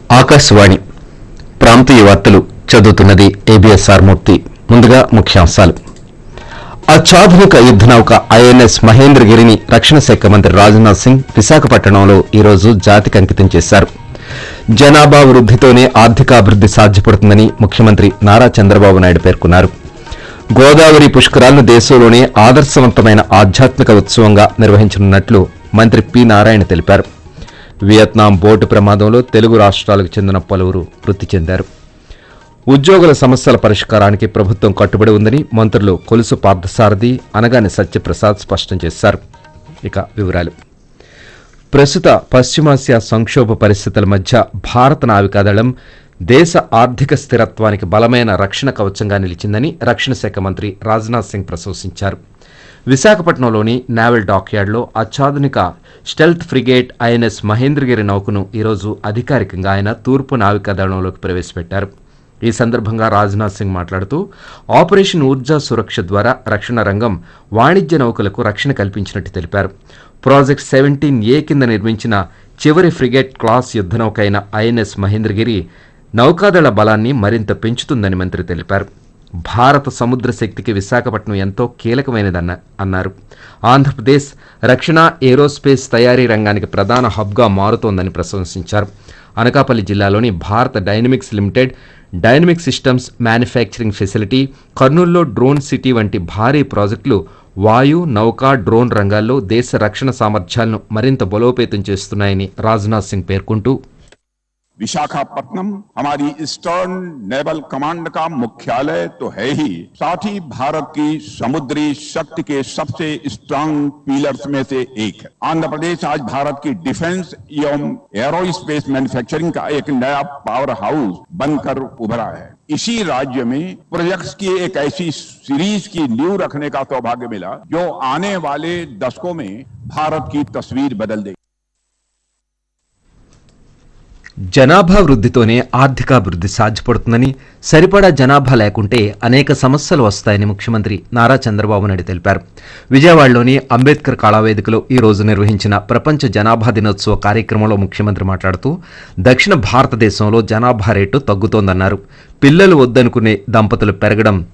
ఆకాశవాణి ప్రాంతీయ వార్తలు చదువుతున్నది ఏబిఎస్ఆర్ మూర్తి ముందుగా ముఖ్యాంశాలు అత్యాధునిక యుద్ధ నౌక ఐఎన్ఎస్ మహేంద్రగిరిని రక్షణ శాఖ మంత్రి రాజ్నాథ్ సింగ్ విశాఖపట్నంలో ఈరోజు జాతికి అంకితం చేశారు జనాభా వృద్దితోనే ఆర్థికాభివృద్ది సాధ్యపడుతుందని ముఖ్యమంత్రి నారా చంద్రబాబు నాయుడు పేర్కొన్నారు గోదావరి పుష్కరాలను దేశంలోనే ఆదర్శవంతమైన ఆధ్యాత్మిక ఉత్సవంగా నిర్వహించనున్నట్లు మంత్రి పి నారాయణ తెలిపారు వియత్నాం బోటు ప్రమాదంలో తెలుగు రాష్ట్రాలకు చెందిన పలువురు మృతి చెందారు ఉద్యోగుల సమస్యల పరిష్కారానికి ప్రభుత్వం కట్టుబడి ఉందని మంత్రులు కొలుసు పార్థసారథి అనగాని సత్యప్రసాద్ స్పష్టం చేశారు ఇక వివరాలు ప్రస్తుత పశ్చిమాసియా సంక్షోభ పరిస్థితుల మధ్య భారత నావికాదళం దేశ ఆర్థిక స్థిరత్వానికి బలమైన రక్షణ కవచంగా నిలిచిందని రక్షణ శాఖ మంత్రి రాజ్నాథ్ సింగ్ ప్రశంసించారు విశాఖపట్నంలోని నావల్ డాక్యార్డ్లో అత్యాధునిక స్టెల్త్ ఫ్రిగేట్ ఐఎన్ఎస్ మహేంద్రగిరి నౌకను ఈరోజు అధికారికంగా ఆయన తూర్పు నావికాదళంలోకి ప్రవేశపెట్టారు ఈ సందర్భంగా రాజ్నాథ్ సింగ్ మాట్లాడుతూ ఆపరేషన్ ఊర్జా సురక్ష ద్వారా రక్షణ రంగం వాణిజ్య నౌకలకు రక్షణ కల్పించినట్టు తెలిపారు ప్రాజెక్ట్ సెవెంటీన్ ఏ కింద నిర్మించిన చివరి ఫ్రిగేట్ క్లాస్ యుద్ధ నౌక అయిన ఐఎన్ఎస్ మహేంద్రగిరి నౌకాదళ బలాన్ని మరింత పెంచుతుందని మంత్రి తెలిపారు భారత సముద్ర శక్తికి విశాఖపట్నం ఎంతో కీలకమైనదన్న అన్నారు ఆంధ్రప్రదేశ్ రక్షణ ఏరోస్పేస్ తయారీ రంగానికి ప్రధాన హబ్గా మారుతోందని ప్రశంసించారు అనకాపల్లి జిల్లాలోని Bharat dynamics limited dynamic systems manufacturing facility కర్నూల్లో డ్రోన్ సిటీ వంటి భారీ ప్రాజెక్టులు వాయు నౌక డ్రోన్ రంగాల్లో దేశ రక్షణ సామర్థ్యాలను మరింత బలోపేతం చేస్తున్నాయని రాజ్నాథ్ సింగ్ పేర్కొంటూ विशाखापट्टनम हमारी ईस्टर्न नेवल कमांड का मुख्यालय तो है ही साथ ही भारत की समुद्री शक्ति के सबसे स्ट्रांग पिलर्स में से एक है आंध्र प्रदेश आज भारत की डिफेंस एवं एरोस्पेस मैन्युफैक्चरिंग का एक नया पावर हाउस बनकर उभरा है इसी राज्य में प्रोजेक्ट्स की एक ऐसी सीरीज की नींव रखने का सौभाग्य मिला जो आने वाले दशकों में भारत की तस्वीर बदल देगी జనాభా వృద్ధితోనే ఆర్థికాభివృద్ధి సాధ్యపడుతుందని సరిపడా జనాభా లేకుంటే అనేక సమస్యలు వస్తాయని ముఖ్యమంత్రి నారా చంద్రబాబు నాయుడు తెలిపారు విజయవాడలోని అంబేద్కర్ కళావేదికలో ఈ రోజు నిర్వహించిన ప్రపంచ జనాభా దినోత్సవ కార్యక్రమంలో ముఖ్యమంత్రి మాట్లాడుతూ దక్షిణ భారతదేశంలో జనాభా రేటు తగ్గుతోందన్నారు పిల్లలు వద్దనుకునే దంపతులు పెరగడం